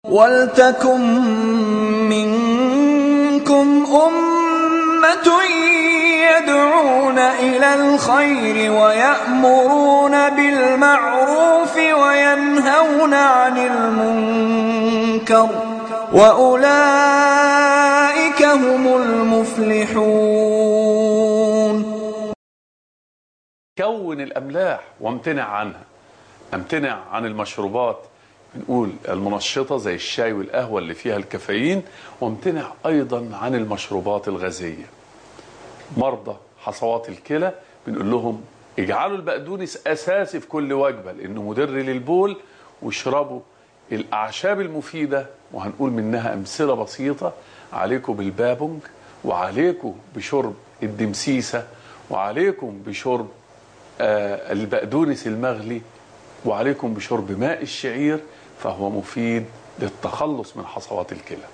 وَلْتَكُن مِّنكُمْ أُمَّةٌ يَدْعُونَ إِلَى الْخَيْرِ وَيَأْمُرُونَ بِالْمَعْرُوفِ وَيَنْهَوْنَ عَنِ الْمُنكَرِ ۚ وَأُولَٰئِكَ هُمُ الْمُفْلِحُونَ كون الأملاح وامتنع عنها امتنع عن المشروبات بنقول المنشطة زي الشاي والقهوة اللي فيها الكافيين وامتنع أيضا عن المشروبات الغازية مرضى حصوات الكلى بنقول لهم اجعلوا البقدونس أساسي في كل وجبة لأنه مدر للبول واشربوا الأعشاب المفيدة وهنقول منها أمثلة بسيطة عليكم بالبابونج وعليكم بشرب الدمسيسة وعليكم بشرب آه البقدونس المغلي وعليكم بشرب ماء الشعير فهو مفيد للتخلص من حصوات الكلى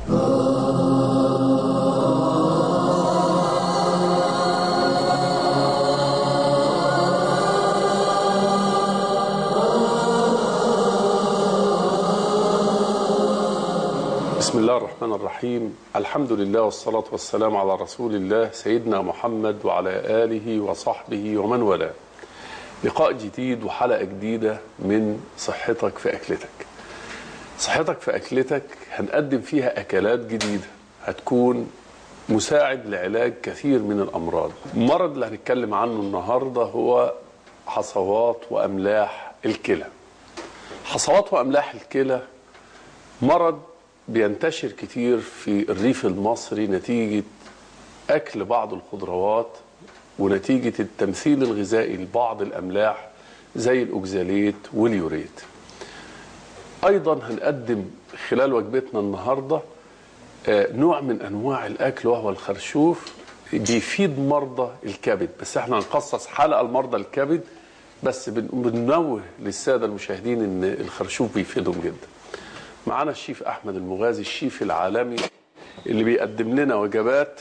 بسم الله الرحمن الرحيم الحمد لله والصلاة والسلام على رسول الله سيدنا محمد وعلى آله وصحبه ومن والاه لقاء جديد وحلقة جديدة من صحتك في أكلتك صحتك في أكلتك هنقدم فيها أكلات جديدة هتكون مساعد لعلاج كثير من الأمراض المرض اللي هنتكلم عنه النهاردة هو حصوات وأملاح الكلى حصوات وأملاح الكلى مرض بينتشر كتير في الريف المصري نتيجة أكل بعض الخضروات ونتيجة التمثيل الغذائي لبعض الأملاح زي الأوكزاليت واليوريت أيضا هنقدم خلال وجبتنا النهاردة نوع من أنواع الأكل وهو الخرشوف بيفيد مرضى الكبد بس احنا هنقصص حلقة لمرضى الكبد بس بننوه للسادة المشاهدين ان الخرشوف بيفيدهم جدا معانا الشيف أحمد المغازي الشيف العالمي اللي بيقدم لنا وجبات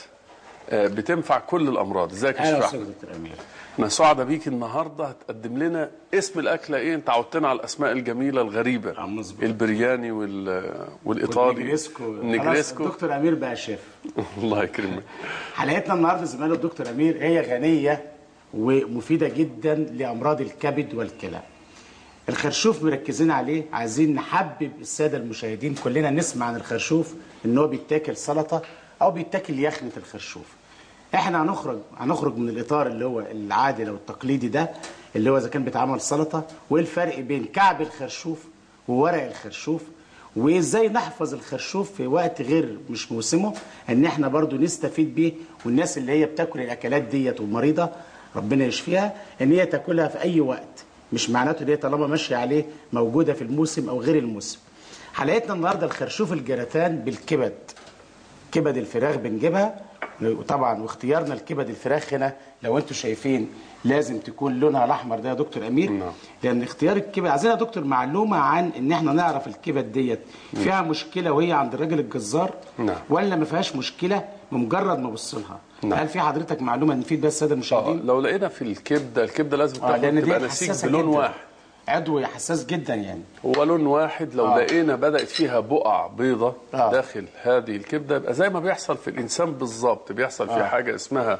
بتنفع كل الامراض ازيك يا شيخ اهلا دكتور امير انا سعداء بيك النهارده هتقدم لنا اسم الاكله ايه انت عودتنا على الاسماء الجميله الغريبه آه، مظبوط. البرياني وال... والايطالي والنجريسكو النجريسكو خلاص الدكتور امير بقى شيف الله يكرمك حلقتنا النهارده زي ما قال الدكتور امير هي غنيه ومفيده جدا لامراض الكبد والكلى الخرشوف مركزين عليه عايزين نحبب الساده المشاهدين كلنا نسمع عن الخرشوف ان هو بيتاكل سلطه او بيتاكل يخنه الخرشوف احنا هنخرج هنخرج من الاطار اللي هو العادي او التقليدي ده اللي هو اذا كان بيتعمل سلطه وايه الفرق بين كعب الخرشوف وورق الخرشوف وازاي نحفظ الخرشوف في وقت غير مش موسمه ان احنا برضو نستفيد بيه والناس اللي هي بتاكل الاكلات ديت والمريضه ربنا يشفيها ان هي تاكلها في اي وقت مش معناته ان هي طالما ماشيه عليه موجوده في الموسم او غير الموسم حلقتنا النهارده الخرشوف الجراتان بالكبد كبد الفراخ بنجيبها وطبعا واختيارنا الكبد الفراخ هنا لو انتم شايفين لازم تكون لونها الاحمر ده يا دكتور امير نعم. لان اختيار الكبد عايزين يا دكتور معلومه عن ان احنا نعرف الكبد ديت فيها مشكله وهي عند الراجل الجزار نعم. ولا ما فيهاش مشكله بمجرد ما ابص لها نعم. هل في حضرتك معلومه نفيد بس الساده آه المشاهدين لو لقينا في الكبده الكبده لازم اه تاخد لان تبقى دي نسيج حساسه بلون جدا واحد عضو حساس جدا يعني هو لون واحد لو آه. لقينا بدات فيها بقع بيضة آه. داخل هذه الكبده يبقى زي ما بيحصل في الانسان بالظبط بيحصل في آه. حاجه اسمها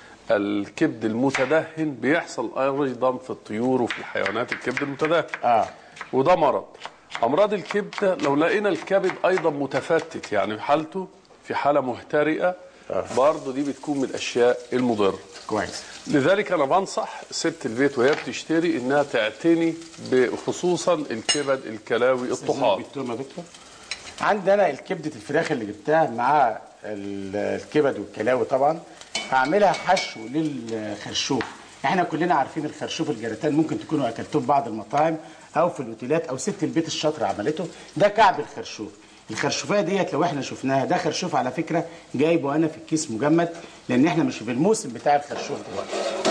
الكبد المتدهن بيحصل ايضا في الطيور وفي الحيوانات الكبد المتدهن اه وده مرض امراض الكبده لو لقينا الكبد ايضا متفتت يعني حالته في حاله محترقه برضه دي بتكون من الاشياء المضره كويس لذلك انا بنصح ست البيت وهي بتشتري انها تعتني بخصوصا الكبد الكلاوي الطحال بالثوم يا دكتور عندنا الكبده الفراخ اللي جبتها مع ال- الكبد والكلاوي طبعا هعملها حشو للخرشوف احنا كلنا عارفين الخرشوف الجراتان ممكن تكونوا اكلتوه في بعض المطاعم او في الاوتيلات او ست البيت الشاطره عملته ده كعب الخرشوف الخرشوفيه ديت لو احنا شفناها ده خرشوف على فكره جايبه انا في الكيس مجمد لان احنا مش في الموسم بتاع الخرشوف دلوقتي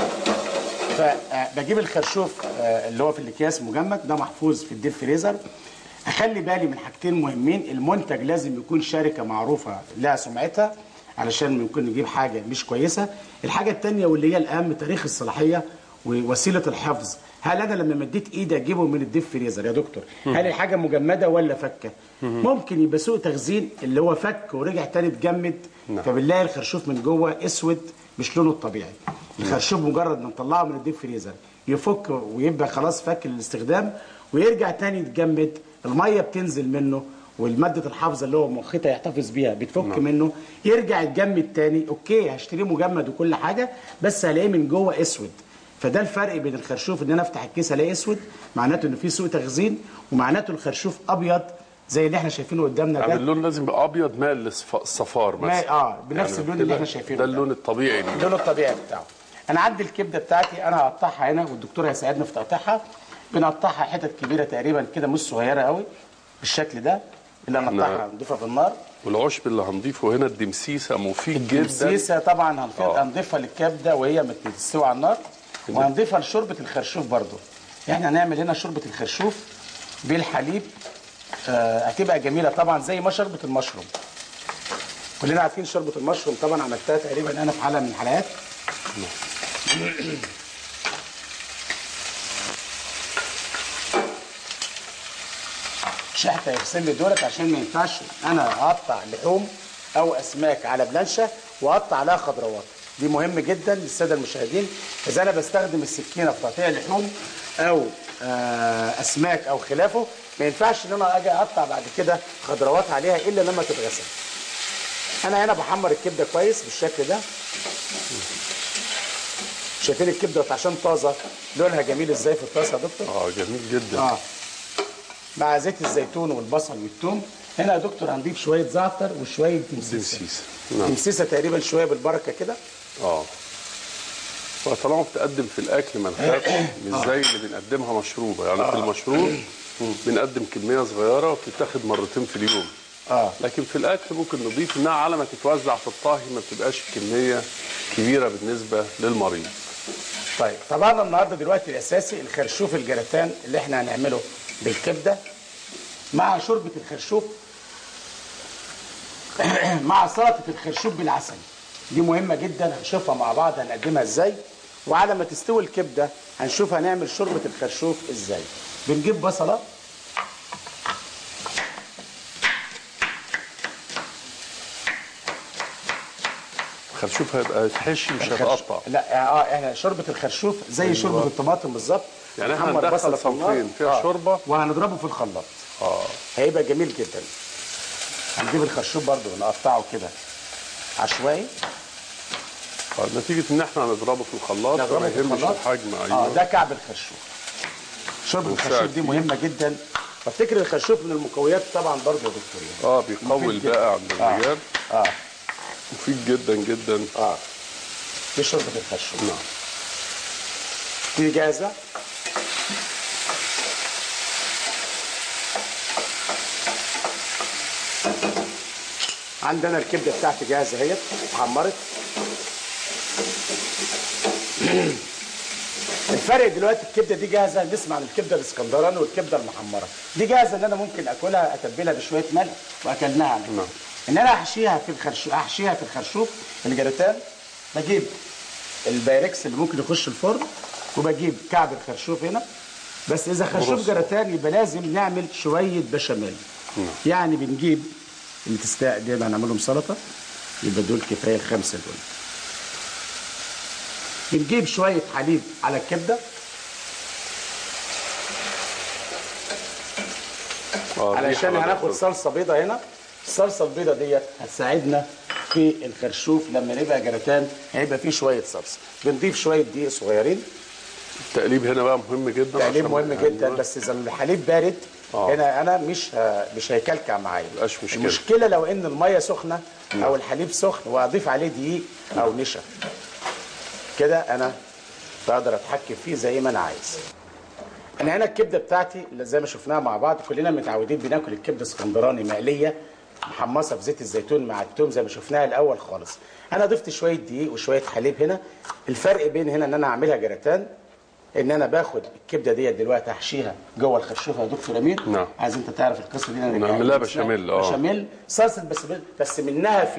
فبجيب الخرشوف آه، اللي هو في الاكياس مجمد ده محفوظ في الديب فريزر اخلي بالي من حاجتين مهمين المنتج لازم يكون شركه معروفه لها سمعتها علشان ممكن نجيب حاجه مش كويسه الحاجه الثانيه واللي هي الاهم تاريخ الصلاحيه ووسيله الحفظ هل انا لما مديت ايدي اجيبه من الديب فريزر يا دكتور هل الحاجه مجمده ولا فكه ممكن يبقى سوء تخزين اللي هو فك ورجع تاني اتجمد نعم. فبنلاقي الخرشوف من جوه اسود مش لونه الطبيعي الخرشوف مجرد ما نطلعه من الديب فريزر يفك ويبقى خلاص فك للاستخدام ويرجع تاني يتجمد الميه بتنزل منه والمادة الحافظة اللي هو مخيطها يحتفظ بيها بتفك نعم. منه يرجع يتجمد تاني اوكي هشتريه مجمد وكل حاجة بس هلاقيه من جوه اسود فده الفرق بين الخرشوف ان انا افتح الكيس الاقيه اسود معناته ان في سوء تخزين ومعناته الخرشوف ابيض زي اللي احنا شايفينه قدامنا يعني ده اللون لازم يبقى ابيض مائل للصفار ما مثلا اه بنفس اللون اللي كده احنا شايفينه ده اللون الطبيعي ليه. اللون الطبيعي بتاعه انا عندي الكبده بتاعتي انا هقطعها هنا والدكتور هيساعدنا في تقطيعها بنقطعها حتت كبيره تقريبا كده مش صغيره قوي بالشكل ده اللي هنقطعها نعم. نضيفها في النار والعشب اللي هنضيفه هنا الدمسيسه مفيد جدا السيسه طبعا هنف- آه. هنضيفها للكبده وهي متستوي على النار وهنضيفها لشوربه الخرشوف برضو احنا هنعمل هنا شوربه الخرشوف بالحليب آه هتبقى جميله طبعا زي ما شوربه المشروم كلنا عارفين شوربه المشروم طبعا عملتها تقريبا انا في حلقه من الحلقات شحته يغسل لي دولت عشان ما ينفعش انا اقطع لحوم او اسماك على بلانشه واقطع عليها خضروات دي مهم جدا للساده المشاهدين اذا انا بستخدم السكينه في تقطيع اللحوم او آه، اسماك او خلافه ما ينفعش ان انا اجي اقطع بعد كده خضروات عليها الا لما تتغسل انا هنا بحمر الكبده كويس بالشكل ده شايفين الكبده عشان طازه لونها جميل ازاي في الطاسه يا دكتور اه جميل جدا اه مع زيت الزيتون والبصل والثوم هنا يا دكتور هنضيف شويه زعتر وشويه تمسيسه دمسيسه نعم تمسيسه تقريبا شويه بالبركه كده اه فطالما بتقدم في الاكل ما نخافش مش زي اللي بنقدمها مشروبه يعني في المشروب بنقدم كميه صغيره وبتتاخد مرتين في اليوم اه لكن في الاكل ممكن نضيف انها على ما تتوزع في الطهي ما بتبقاش كميه كبيره بالنسبه للمريض طيب طبعا النهارده دلوقتي الاساسي الخرشوف الجراتان اللي احنا هنعمله بالكبده مع شوربه الخرشوف مع سلطه الخرشوف بالعسل دي مهمه جدا هنشوفها مع بعض هنقدمها ازاي وعلى ما تستوي الكبده هنشوف هنعمل شوربه الخرشوف ازاي بنجيب بصله الخرشوف هيبقى يتحشي مش هيتقطع لا اه احنا شوربه الخرشوف زي أيوة. شوربه الطماطم بالظبط يعني احنا نحمر هندخل بصلة في النار. صنفين فيها شوربة. وهنضربه في الخلاط اه هيبقى جميل جدا هنجيب الخرشوف برضو ونقطعه كده عشوائي آه، نتيجه ان احنا هنضربه في الخلاط نضربه فما في يهمش الخلاط. الحجم اه ايوه ده كعب الخرشوف شوربه وساعد الخرشوف دي فيه. مهمه جدا بفتكر الخرشوف من المقويات طبعا برضو يا دكتور يعني. اه بيقوي مفيد جدا. الباقي عند آه. الرجال اه مفيد جدا جدا اه دي شوربه الخرشوف نعم دي جاهزه عندنا الكبده بتاعتي جاهزه اهيت اتحمرت الفرق دلوقتي الكبده دي جاهزه نسمع عن الكبده الاسكندراني والكبده المحمره دي جاهزه ان انا ممكن اكلها اتبلها بشويه ملح واكلناها على نعم. ان انا احشيها في الخرشوف احشيها في الخرشوف الجراتان بجيب البايركس اللي ممكن يخش الفرن وبجيب كعب الخرشوف هنا بس اذا خرشوف برص. جراتان يبقى لازم نعمل شويه بشاميل يعني بنجيب اللي تستاء دي هنعملهم سلطه يبقى دول كفايه الخمسه دول بنجيب شويه حليب على الكبده اه علشان الريحة هناخد بدأت صلصه بيضه هنا الصلصه البيضه ديت هتساعدنا في الخرشوف لما نبقى جراتان هيبقى فيه شويه صلصه بنضيف شويه دقيق صغيرين التقليب هنا بقى مهم جدا تقليب عشان- مهم جدا أيوة. بس اذا الحليب بارد آه. هنا انا مش ه... مش هيكلكع معايا مبقاش مشكلة. المشكله لو ان الميه سخنه او الحليب سخن واضيف عليه دقيق او نشا كده انا بقدر اتحكم فيه زي ما انا عايز انا هنا الكبده بتاعتي اللي زي ما شفناها مع بعض كلنا متعودين بناكل الكبده اسكندراني مقليه محمصه في زيت الزيتون مع التوم زي ما شفناها الاول خالص انا ضفت شويه دقيق وشويه حليب هنا الفرق بين هنا ان انا اعملها جراتان ان انا باخد الكبده ديت دلوقتي احشيها جوه الخرشوفه يا دكتور امير نعم. عايز انت تعرف القصه دي أنا نعملها جاي- بشاميل، آه. بشاميل صلصه بشاميل بس منها فيها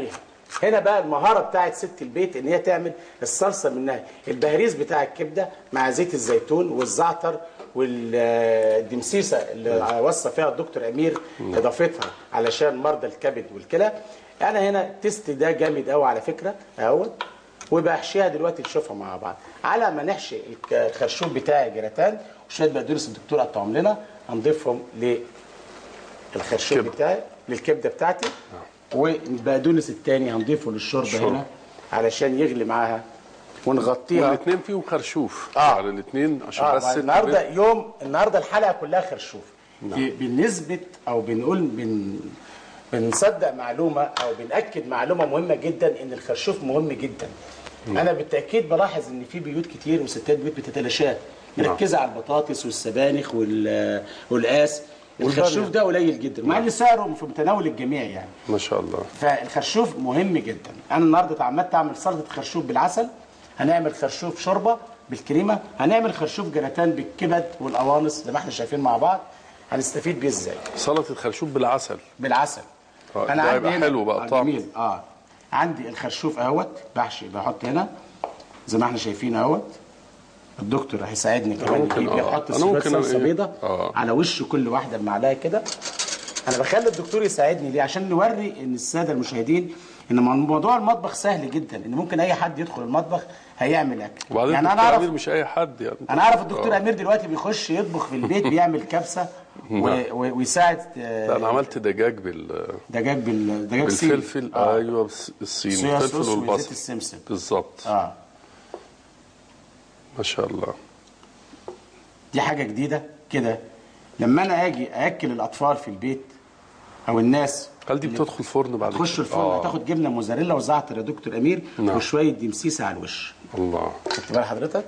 هنا بقى المهاره بتاعت ست البيت ان هي تعمل الصلصه منها البهريز بتاع الكبده مع زيت الزيتون والزعتر والدمسيسه اللي وصى فيها الدكتور امير اضافتها علشان مرضى الكبد والكلى انا هنا التست ده جامد قوي على فكره اهوت وبحشيها دلوقتي نشوفها مع بعض على ما نحشي الك- الخرشوف بتاعي جراتان وشويه بقدونس الدكتور قطعهم لنا هنضيفهم للخرشوف كبدة. بتاعي للكبده بتاعتي والبقدونس التاني هنضيفه للشوربه شوربة. هنا علشان يغلي معاها ونغطيها والاثنين فيهم خرشوف آه. على الاثنين عشان اه بس بس النهارده يوم النهارده الحلقه كلها خرشوف نعم. بنثبت او بنقول بن بنصدق معلومه او بناكد معلومه مهمه جدا ان الخرشوف مهم جدا انا بالتاكيد بلاحظ ان في بيوت كتير وستات بيوت بتتلاشاه مركزه على البطاطس والسبانخ وال- والقاس الخرشوف ده قليل جدا مع ان سعره في متناول الجميع يعني ما شاء الله فالخرشوف مهم جدا انا النهارده اتعمدت اعمل سلطه خرشوف بالعسل هنعمل خرشوف شوربه بالكريمه هنعمل خرشوف جراتان بالكبد والقوانص زي ما احنا شايفين مع بعض هنستفيد بيه ازاي سلطه خرشوف بالعسل بالعسل آه، ده هيبقى هنا- حلو بقى آه، طعم. جميل اه عندي الخرشوف اهوت بحشي بحط هنا زي ما احنا شايفين اهوت الدكتور هيساعدني كمان ممكن، يجيب آه. يحط أنا شويه ممكن صلصه إيه؟ بيضه آه. على وش كل واحده بمعلقه كده انا بخلي الدكتور يساعدني ليه عشان نوري ان الساده المشاهدين ان موضوع المطبخ سهل جدا ان ممكن اي حد يدخل المطبخ هيعمل اكل وبعدين يعني يعني انا الدكتور اعرف امير مش اي حد يعني انا اعرف الدكتور آه. امير دلوقتي بيخش يطبخ في البيت بيعمل كبسه و... و... ويساعد آه، لا انا عملت دجاج بال دجاج بال... دجاج صيني. بالفلفل آه. ايوه بس- الصين صويا الفلفل صوص وزيت والبصل السمسم بالظبط اه ما شاء الله دي حاجه جديده كده لما انا اجي ااكل الاطفال في البيت او الناس هل دي بتدخل فرن بعد تخش كده؟ الفرن آه. هتاخد جبنه موزاريلا وزعتر يا دكتور امير نعم. وشويه دمسيسه على الوش الله خدت بال حضرتك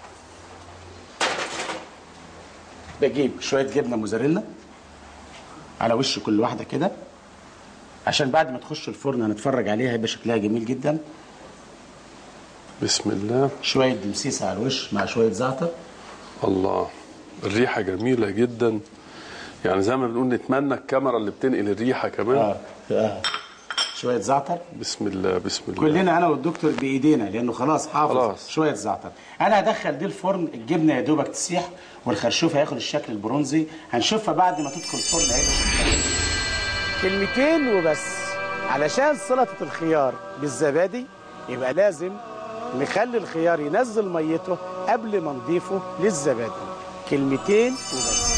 بجيب شويه جبنه موزاريلا على وش كل واحده كده عشان بعد ما تخش الفرن هنتفرج عليها هيبقى شكلها جميل جدا بسم الله شويه دمسيسه على الوش مع شويه زعتر الله الريحه جميله جدا يعني زي ما بنقول نتمنى الكاميرا اللي بتنقل الريحه كمان اه اه شويه زعتر بسم الله بسم الله كلنا انا والدكتور بايدينا لانه خلاص حافظ خلاص. شويه زعتر انا هدخل دي الفرن الجبنه يا دوبك تسيح والخرشوف هياخد الشكل البرونزي هنشوفها بعد ما تدخل الفرن هيبقى شكلها كلمتين وبس علشان سلطه الخيار بالزبادي يبقى لازم نخلي الخيار ينزل ميته قبل ما نضيفه للزبادي كلمتين وبس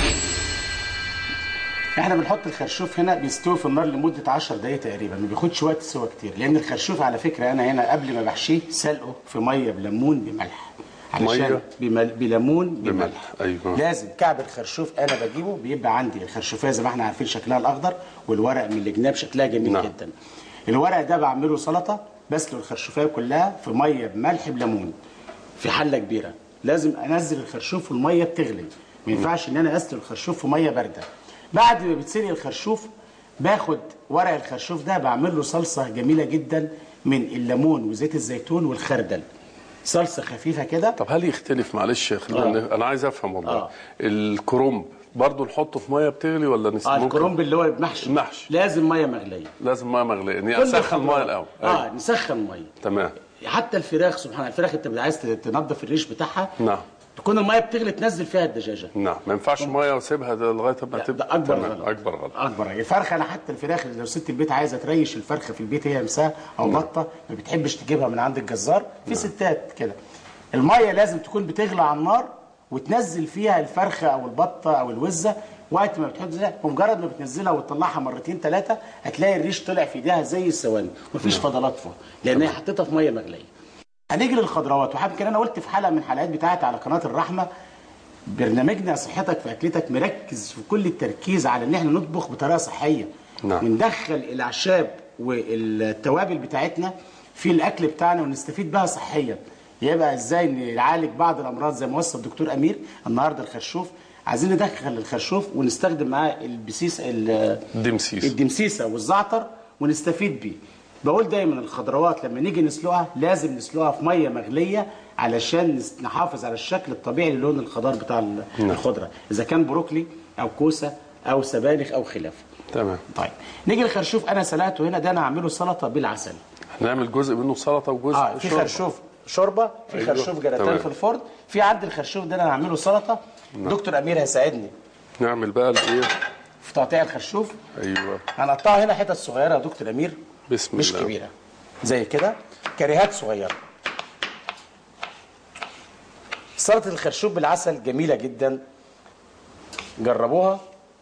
احنا بنحط الخرشوف هنا بيستوي في النار لمده 10 دقائق تقريبا ما بياخدش وقت سوا كتير لان الخرشوف على فكره انا هنا قبل ما بحشيه سلقه في ميه بليمون بملح علشان مية؟ بمل... بليمون بملح بملح، أيوة. لازم كعب الخرشوف انا بجيبه بيبقى عندي الخرشوفيه زي ما احنا عارفين شكلها الاخضر والورق من الجناب شكلها جميل نعم. جدا الورق ده بعمله سلطه بسلق الخرشوفيه كلها في ميه بملح بليمون في حله كبيره لازم انزل الخرشوف والميه بتغلي ما ينفعش ان انا اسلق الخرشوف في ميه بارده بعد ما بتسلق الخرشوف باخد ورق الخرشوف ده بعمل له صلصه جميله جدا من الليمون وزيت الزيتون والخردل صلصه خفيفه كده طب هل يختلف معلش خلينا آه. انا عايز افهم والله آه. الكرنب برضه نحطه في ميه بتغلي ولا نس... اه ممكن- الكرنب اللي هو محشي محشي. لازم ميه مغليه لازم ميه مغليه يعني كل اسخن الخضروات. الميه الاول اه أيوة. نسخن ميه تمام حتى الفراخ سبحان الله الفراخ انت عايز تنظف الريش بتاعها نعم تكون الميه بتغلي تنزل فيها الدجاجه نعم ما ينفعش ميه واسيبها ده لغايه ما لا، تبقى ده اكبر تمام. غلط اكبر غلط اكبر غلط الفرخه انا حتى الفراخ لو ست البيت عايزه تريش الفرخه في البيت هي مساه او بطه ما بتحبش تجيبها من عند الجزار في ستات كده الميه لازم تكون بتغلى على النار وتنزل فيها الفرخه او البطه او الوزه وقت ما بتحطها ومجرد ما بتنزلها وتطلعها مرتين ثلاثه هتلاقي الريش طلع في ايديها زي الثواني مفيش فضلات فوق لان هي حطيتها في ميه مغليه هنيجي للخضروات ويمكن انا قلت في حلقه من الحلقات بتاعتي على قناه الرحمه برنامجنا صحتك في اكلتك مركز في كل التركيز على ان احنا نطبخ بطريقه صحيه نعم. وندخل الاعشاب والتوابل بتاعتنا في الاكل بتاعنا ونستفيد بها صحيا يبقى ازاي نعالج بعض الامراض زي ما وصف الدكتور امير النهارده الخرشوف عايزين ندخل الخرشوف ونستخدم معاه البسيس ال- دمسيس الدمسيسه والزعتر ونستفيد بيه بقول دايما الخضروات لما نيجي نسلقها لازم نسلقها في ميه مغليه علشان نس- نحافظ على الشكل الطبيعي للون الخضار بتاع ال- نعم. الخضره اذا كان بروكلي او كوسه او سبانخ او خلافه تمام طيب نيجي الخرشوف انا سلقته هنا ده انا هعمله سلطه بالعسل هنعمل جزء منه سلطه وجزء اه في شوربة. خرشوف شوربه في أيوة، خرشوف جراتان تمام. في الفرن في عندي الخرشوف ده انا هعمله سلطه دكتور امير هيساعدني نعمل بقى الايه في تقطيع الخرشوف ايوه هنقطعه هنا حتت صغيره يا دكتور امير بسم مش الله كبيره زي كده كريهات صغيره سلطه الخرشوف بالعسل جميله جدا جربوها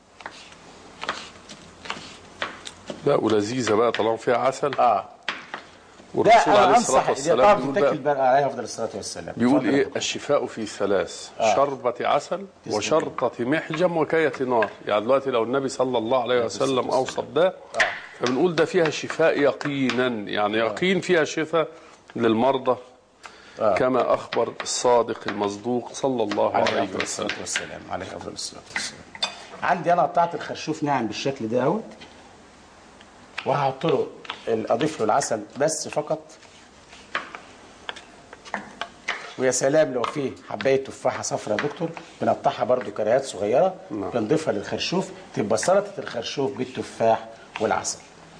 لا ولذيذه بقى طالما فيها عسل اه ده والرسول انا عليه الصلاه انصح دي والسلام طبعا بيقول بتتاكل بقى بقى عليه افضل الصلاه والسلام بيقول اتفضل يا ايه دكتور. الشفاء في ثلاث آه. شربة عسل وشرطة محجم وكية نار يعني دلوقتي لو النبي صلى الله عليه وسلم اوصف ده فبنقول ده فيها شفاء يقينا يعني يقين فيها شفاء للمرضى كما اخبر الصادق المصدوق صلى الله عليه عليه افضل وسلم الصلاه والسلام عليه افضل الصلاه والسلام عندي انا قطعت الخرشوف ناعم بالشكل ده اهوت وهحط له اضيف له العسل بس فقط ويا سلام لو فيه حبايه تفاحه صفراء يا دكتور بنقطعها برضو كريهات صغيره نعم. بنضيفها للخرشوف تبقى سلطه الخرشوف بالتفاح والعسل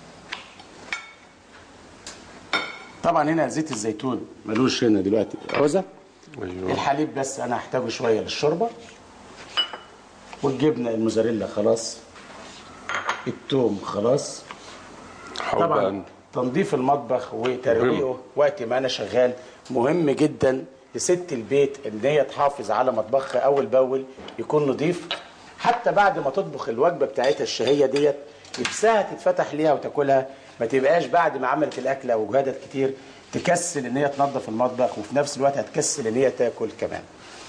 طبعا هنا زيت الزيتون ملوش هنا دلوقتي عوزه ايوه الحليب بس انا هحتاجه شويه للشوربه والجبنه الموزاريلا خلاص التوم خلاص حاول طبعا بقى تنظيف المطبخ وترويقه وقت ما انا شغال مهم جدا لست البيت ان هي تحافظ على مطبخها اول باول يكون نظيف حتى بعد ما تطبخ الوجبه بتاعتها الشهيه ديت نفسها تتفتح ليها وتاكلها ما تبقاش بعد ما عملت الاكله وجهدت كتير تكسل ان هي تنظف المطبخ وفي نفس الوقت هتكسل ان هي تاكل كمان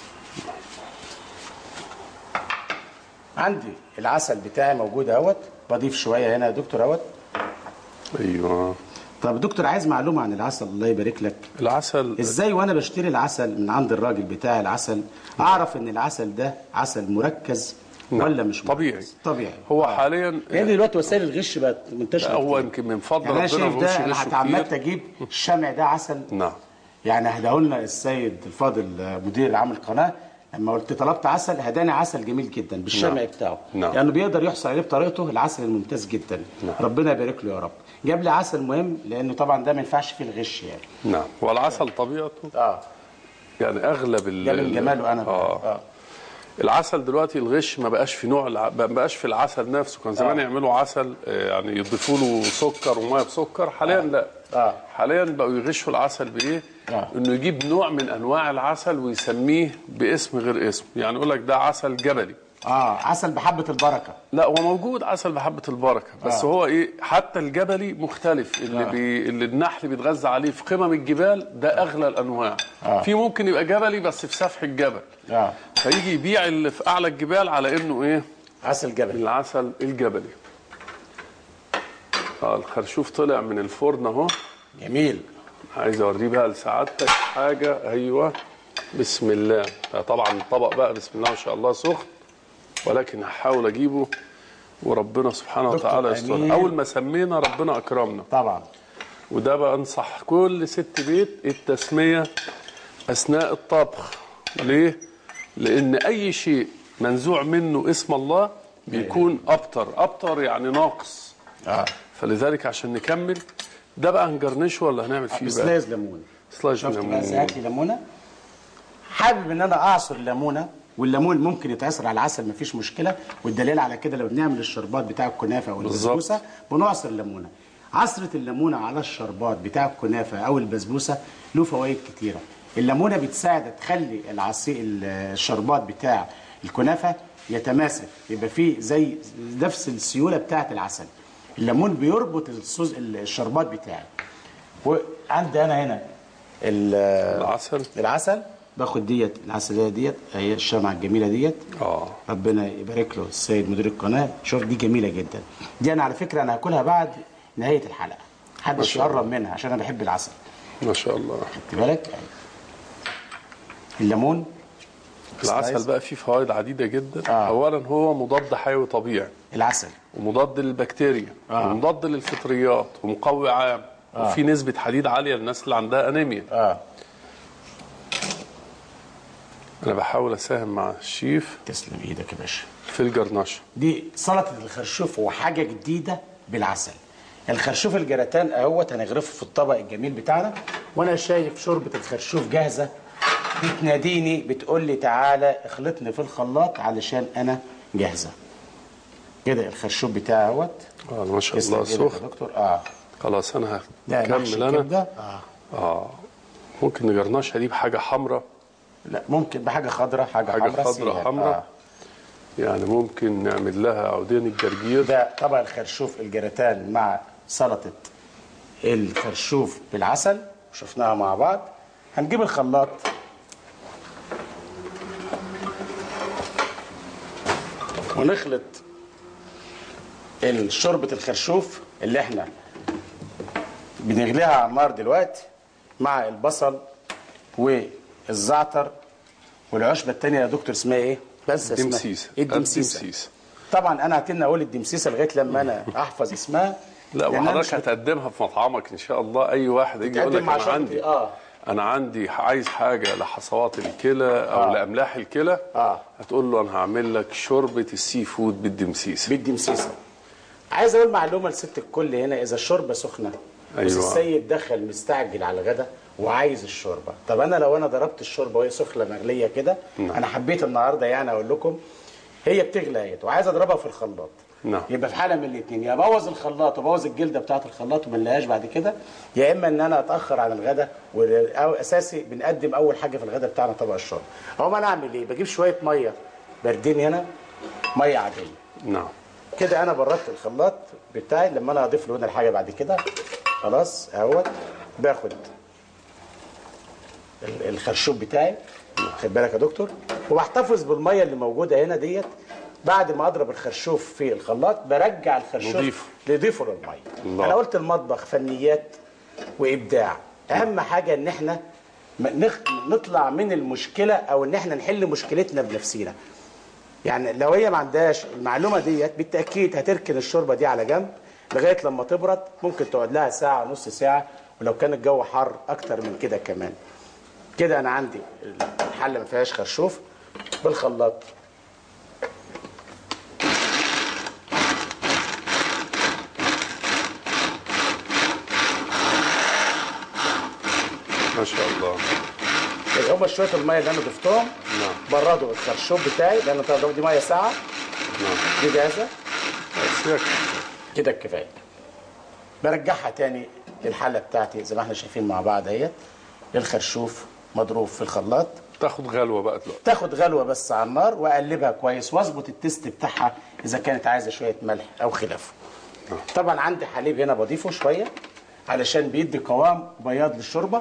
عندي العسل بتاعي موجود اهوت بضيف شويه هنا يا دكتور اهوت ايوه طب دكتور عايز معلومه عن العسل الله يبارك لك العسل ازاي وانا بشتري العسل من عند الراجل بتاع العسل اعرف ان العسل ده عسل مركز نعم. ولا مش مركز طبيعي. طبيعي هو حاليا لان دلوقتي وسائل الغش بقت منتشره هو كتير. يمكن من فضل يعني انا ربنا شايف ما ده بيقولش انا غشه اتعمدت كتير. اجيب الشمع ده عسل نعم يعني هداه لنا السيد الفاضل مدير العام القناه لما قلت طلبت عسل هداني عسل جميل جدا بالشمع نعم. بتاعه نعم. لانه يعني بيقدر يحصل عليه بطريقته العسل الممتاز جدا نعم. ربنا يبارك له يا رب جاب لي عسل مهم لانه طبعا ده ما ينفعش فيه الغش يعني نعم والعسل طبيعته اه يعني اغلب ال ده من جماله انا بقى. آه. آه. العسل دلوقتي الغش ما بقاش في نوع الع... ما بقاش في العسل نفسه كان زمان آه. يعملوا عسل آه، يعني يضيفوا له سكر وميه بسكر حاليا لا آه. حاليا بقوا يغشوا العسل بايه آه. انه يجيب نوع من انواع العسل ويسميه باسم غير اسم يعني يقول لك ده عسل جبلي اه عسل بحبه البركه لا هو موجود عسل بحبة البركة بس آه. هو ايه حتى الجبلي مختلف اللي, آه. بي اللي النحل بيتغذى عليه في قمم الجبال ده اغلى الانواع آه. في ممكن يبقى جبلي بس في سفح الجبل اه فيجي يبيع اللي في اعلى الجبال على انه ايه عسل جبل العسل الجبلي اه الخرشوف طلع من الفرن اهو جميل عايز اوريه بقى لسعادتك حاجه ايوه بسم الله آه طبعا الطبق بقى بسم الله ما شاء الله سخن ولكن هحاول اجيبه وربنا سبحانه دكتور وتعالى يستر أمين. اول ما سمينا ربنا اكرمنا طبعا وده بقى انصح كل ست بيت التسميه اثناء الطبخ ليه لان اي شيء منزوع منه اسم الله بيكون ابتر ابتر يعني ناقص اه فلذلك عشان نكمل ده بقى هنجرنشه ولا هنعمل فيه بقى سلايز ليمون سلاش شفت بقى ليمون ساعات لي ليمونه حابب ان انا اعصر الليمونه والليمون ممكن يتعصر على العسل مفيش مشكله والدليل على كده لو بنعمل الشربات بتاع الكنافه او البسبوسه بنعصر الليمونه عصره الليمونه على الشربات بتاع الكنافه او البسبوسه له فوائد كتيره الليمونه بتساعد تخلي العصير الشربات بتاع الكنافه يتماسك يبقى فيه زي نفس السيوله بتاعه العسل الليمون بيربط الصوص الشربات بتاعي وعندي انا هنا ال- العسل العسل باخد ديت العسليه ديت هي الشمعه الجميله ديت اه ربنا يبارك له السيد مدير القناه شوف دي جميله جدا دي انا على فكره انا هاكلها بعد نهايه الحلقه محدش شاء الله. يقرب منها عشان انا بحب العسل ما شاء الله خدت بالك الليمون العسل سلايس. بقى فيه فوائد عديده جدا آه. اولا هو مضاد حيوي طبيعي العسل ومضاد للبكتيريا آه. ومضاد للفطريات ومقوي عام وفي نسبه حديد عاليه للناس اللي عندها انيميا اه انا بحاول اساهم مع الشيف تسلم ايدك يا باشا في الجرنشه دي سلطه الخرشوف وحاجه جديده بالعسل الخرشوف الجراتان اهوت هنغرفه في الطبق الجميل بتاعنا وانا شايف شوربه الخرشوف جاهزه بتناديني بتقول لي تعالى اخلطني في الخلاط علشان انا جاهزه كده الخرشوف بتاعي اهوت اه ما شاء تسلم الله إيدك يا سخن دكتور اه خلاص انا ده محشي هكمل انا كبده اه اه ممكن نجرنشها دي بحاجه حمراء لا ممكن بحاجه خضراء حاجه, حاجة حمراء خضراء سيبها. حمراء. يعني ممكن نعمل لها عودين الجرجير ده طبق الخرشوف الجراتان مع سلطة الخرشوف بالعسل شفناها مع بعض هنجيب الخلاط ونخلط شوربة الخرشوف اللي احنا بنغليها على النار دلوقتي مع البصل والزعتر والعشبة التانية يا دكتور اسمها ايه؟ بس اسمها الدمسيسه إيه الدمسيسة الدمسيسه طبعا انا هتنى اقول الدمسيسه لغايه لما انا احفظ اسمها لا لأن أنا وحضرتك مش هتقدمها في مطعمك ان شاء الله اي واحد يجي يقول بتقدم لك مع انا شرطي، عندي آه. انا عندي عايز حاجه لحصوات الكلى او آه. لاملاح الكلى آه. هتقول له انا هعمل لك شوربه السي فود بالدمسيسه بالدمسيسه عايز اقول معلومه لست الكل هنا اذا الشوربه سخنه أيوة. بس السيد دخل مستعجل على الغدا وعايز الشوربه طب انا لو انا ضربت الشوربه وهي سخنه مغليه كده نعم. انا حبيت النهارده يعني اقول لكم هي بتغلى اهيت وعايز اضربها في الخلاط نعم. يبقى في حاله من الاثنين يا ابوظ الخلاط وابوظ الجلده بتاعه الخلاط وما نلاقيهاش بعد كده يا اما ان انا اتاخر عن الغدا واساسي بنقدم اول حاجه في الغدا بتاعنا طبق الشوربه اقوم انا اعمل ايه بجيب شويه ميه باردين هنا ميه عاديه نعم كده انا بردت الخلاط بتاعي لما انا اضيف له هنا الحاجه بعد كده خلاص اهوت باخد ال- الخرشوب بتاعي خد بالك يا دكتور وبحتفظ بالميه اللي موجوده هنا ديت بعد ما اضرب الخرشوف في الخلاط برجع الخرشوف نضيفه. نضيفه للميه الله. انا قلت المطبخ فنيات وابداع اهم حاجه ان احنا م- نخ- نطلع من المشكله او ان احنا نحل مشكلتنا بنفسينا يعني لو هي ما عندهاش المعلومه ديت بالتاكيد هتركن الشوربه دي على جنب لغايه لما تبرد ممكن تقعد لها ساعه نص ساعه ولو كان الجو حر اكتر من كده كمان كده انا عندي الحله ما فيهاش خرشوف بالخلاط ما شاء الله اللي هم شويه الميه اللي انا ضفتهم نعم. بردوا الخرشوف بتاعي لان طبعا دي ميه ساعه نعم دي جاهزه بس يكفي. كده كفايه برجعها تاني للحله بتاعتي زي ما احنا شايفين مع بعض اهيت الخرشوف مضروب في الخلاط تاخد غلوه بقى دلوقتي تاخد غلوه بس على النار واقلبها كويس واظبط التست بتاعها اذا كانت عايزه شويه ملح او خلافه طبعا عندي حليب هنا بضيفه شويه علشان بيدي قوام بياض للشوربه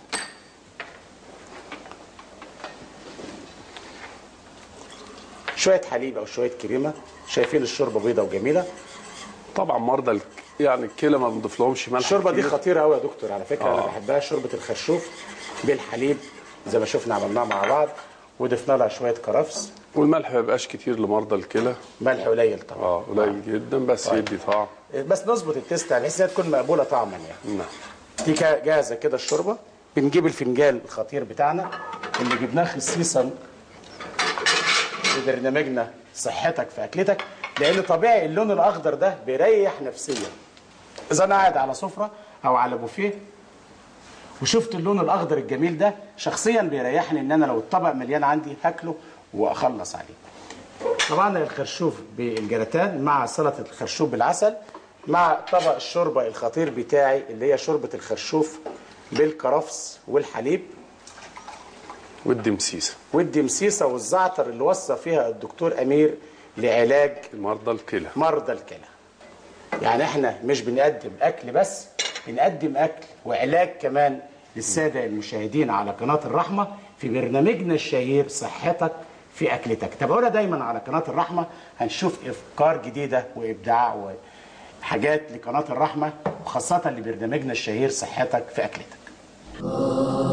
شويه حليب او شويه كريمه شايفين الشوربه بيضه وجميله طبعا مرضى ال- يعني الكلى ما بنضيف لهمش ملح الشوربه دي كتير. خطيره قوي يا دكتور على فكره انا آه. بحبها شوربه الخرشوف بالحليب زي ما شفنا عملناها مع بعض وضفنا لها شويه كرفس والملح ما يبقاش كتير لمرضى الكلى ملح قليل طبعا اه قليل جدا بس يدي طعم بس نظبط التيست بحيث انها تكون مقبوله طعما يعني نعم دي كا- جاهزه كده الشوربه بنجيب الفنجان الخطير بتاعنا اللي جبناه خصيصا في برنامجنا صحتك في اكلتك لان طبيعي اللون الاخضر ده بيريح نفسيا اذا انا قاعد على سفره او على بوفيه وشفت اللون الاخضر الجميل ده شخصيا بيريحني ان انا لو الطبق مليان عندي هاكله واخلص عليه طبعا الخرشوف بالجراتان مع سلطه الخرشوف بالعسل مع طبق الشوربه الخطير بتاعي اللي هي شوربه الخرشوف بالكرفس والحليب والدمسيسه والدمسيسه والزعتر اللي وصى فيها الدكتور امير لعلاج مرضى الكلى مرضى الكلى يعني احنا مش بنقدم اكل بس بنقدم اكل وعلاج كمان للساده المشاهدين على قناه الرحمه في برنامجنا الشهير صحتك في اكلتك تابعونا دايما على قناه الرحمه هنشوف افكار جديده وابداع وحاجات لقناه الرحمه وخاصه لبرنامجنا الشهير صحتك في اكلتك